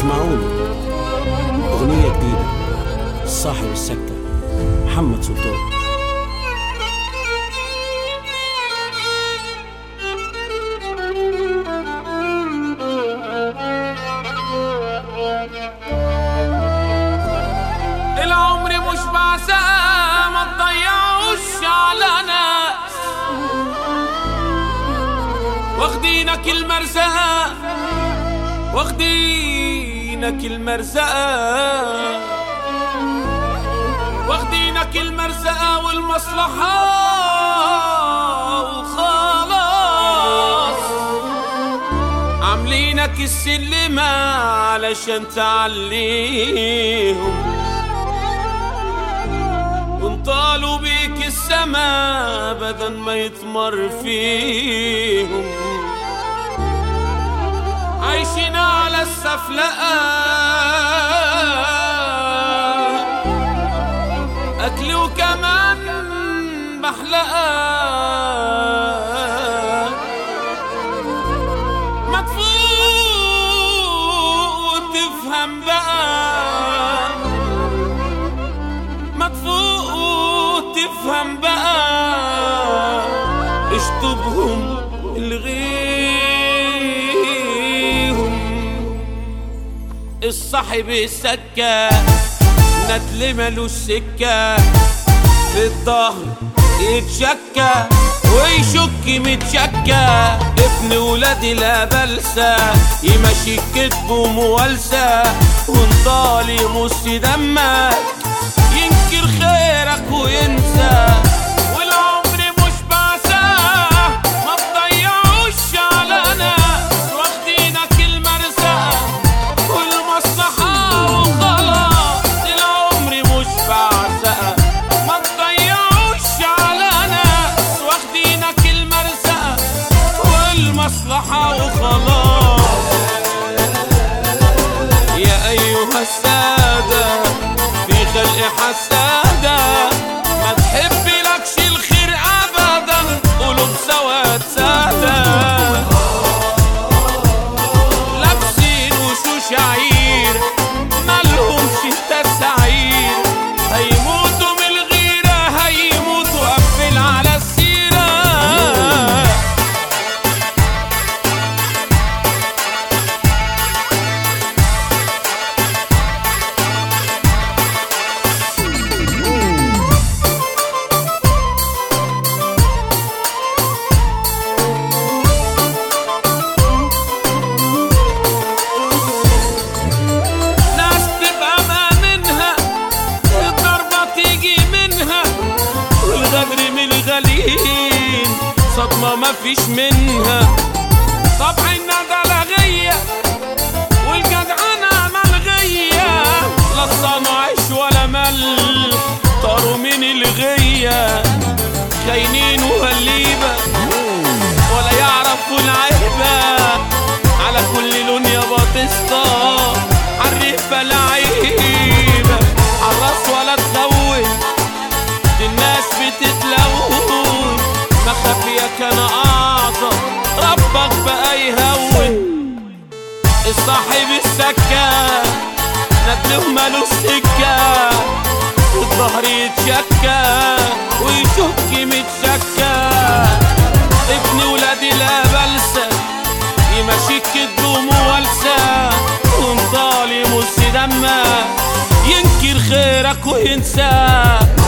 اسمعوني أغنية جديدة صاحب السكة محمد سلطان العمر مش بعزة ما تضيعوش على ناس واخدينك المرزقة واخدينك المرزقة واخدينك المرزقة والمصلحة وخلاص عاملينك السلمة علشان تعليهم وانطالوا بيك السما بدل ما يتمر فيهم عايشين على السفلقة أكل وكمان محلقة ما تفوق وتفهم بقى ما تفوق وتفهم بقى اشطبهم الغيهم الصاحب السكة ندل ملوش سكة في الظهر يتشكى ويشك متشكى ابن ولادي لا بلسى يمشي كتبه موالسة وانطالي مص دمك ينكر خيرك وينسى والعمر مش بعزاه ما تضيعوش على ناس واخدينك المرزقة والمصلحة وخلاص العمر مش بعزقة ما تضيعوش على ناس واخدينك المرزقة والمصلحة وخلاص يا أيها السادة في خلق حسادة ما تحب لكش الخير أبدا قلوب سواد سادة لابسين وشوش عير مالهمش تسعير هيموتوا من الغيرة هيموتوا قفل على السيرة ناس تبقى ما منها الضربة تيجي منها والغدر من الغاليين صدمة ما فيش منها طبع الندى لغية والجدعنة ملغية لا صانوا عيش ولا مل طاروا من الغية خاينين وهليبة ولا يعرفوا العيبة على كل لون يا باتستا عالرفة لعيبة عالراس ولا تخوف دي الناس بتتلون مخافية كان أعظم ربك بقى يهون الصاحب السكة ندله مالوش سكة الظهر يتشكى ويشك متشكى ابن ولادي لا بلسة يمشي كدب موالسة وانطالي مس دمه ينكر خيرك وينسى